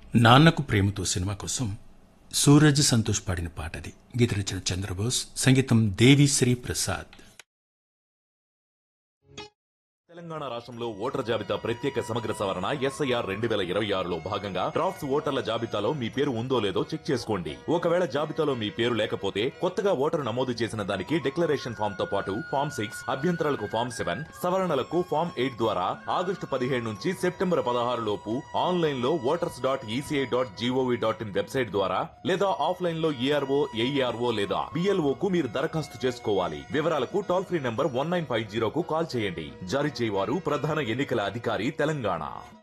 నాన్నకు ప్రేమతో సినిమా కోసం సూరజ్ సంతోష్ పాడిన పాటది గీత రచన చంద్రబోస్ సంగీతం దేవిశ్రీ ప్రసాద్ తెలంగాణ రాష్ట్రంలో ఓటర్ జాబితా ప్రత్యేక సమగ్ర సవరణ ఎస్ఐఆర్ రెండు వేల ఇరవై ఆరులో భాగంగా డ్రాఫ్ట్స్ ఓటర్ల జాబితాలో మీ పేరు ఉందో లేదో చెక్ చేసుకోండి ఒకవేళ జాబితాలో మీ పేరు లేకపోతే కొత్తగా ఓటరు నమోదు చేసిన దానికి డిక్లరేషన్ ఫామ్ తో పాటు ఫామ్ సిక్స్ అభ్యంతరాలకు ఫామ్ సెవెన్ సవరణలకు ఫామ్ ఎయిట్ ద్వారా ఆగస్టు పదిహేడు నుంచి సెప్టెంబర్ పదహారు లోపు ఆన్లైన్ లో voters dot ECI dot G O V dot in website ద్వారా లేదా ఆఫ్లైన్ లో ఈఆర్ఓ ఏఈఆర్ఓ లేదా బిఎల్ఓ కు మీరు దరఖాస్తు చేసుకోవాలి వివరాలకు toll free number one nine five జీరోకు కాల్ చేయండి జారీ చేయవారు ప్రధాన ఎన్నికల అధికారి తెలంగాణ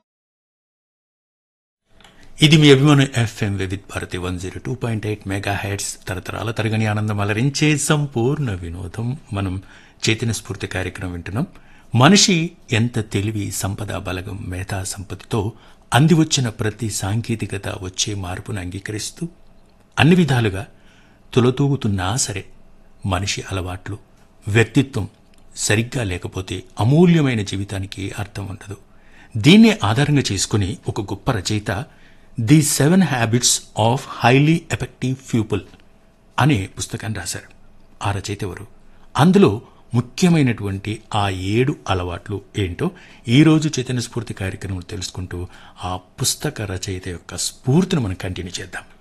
ఇది మీ అభిమాన FM Vividh Bharati one zero two point eight mega hertz తరతరాల తరగని ఆనందం అలరించే సంపూర్ణ వినోదం మనం చైతన్య స్ఫూర్తి కార్యక్రమం వింటున్నాం మనిషి ఎంత తెలివి సంపద బలగం మేధా సంపత్తితో అందివచ్చిన ప్రతి సాంకేతికత వచ్చే మార్పును అంగీకరిస్తూ అన్ని విధాలుగా తులతూగుతున్నా సరే మనిషి అలవాట్లు వ్యక్తిత్వం సరిగ్గా లేకపోతే అమూల్యమైన జీవితానికి అర్థం ఉండదు దీన్నే ఆధారంగా చేసుకుని ఒక గొప్ప రచయిత the seven habits of highly effective people అనే పుస్తకాన్ని రాశారు ఆ రచయిత ఎవరు అందులో ముఖ్యమైనటువంటి ఆ ఏడు అలవాట్లు ఏంటో ఈరోజు చైతన్య స్ఫూర్తి కార్యక్రమం తెలుసుకుంటూ ఆ పుస్తక రచయిత యొక్క స్ఫూర్తిని మనం కంటిన్యూ చేద్దాం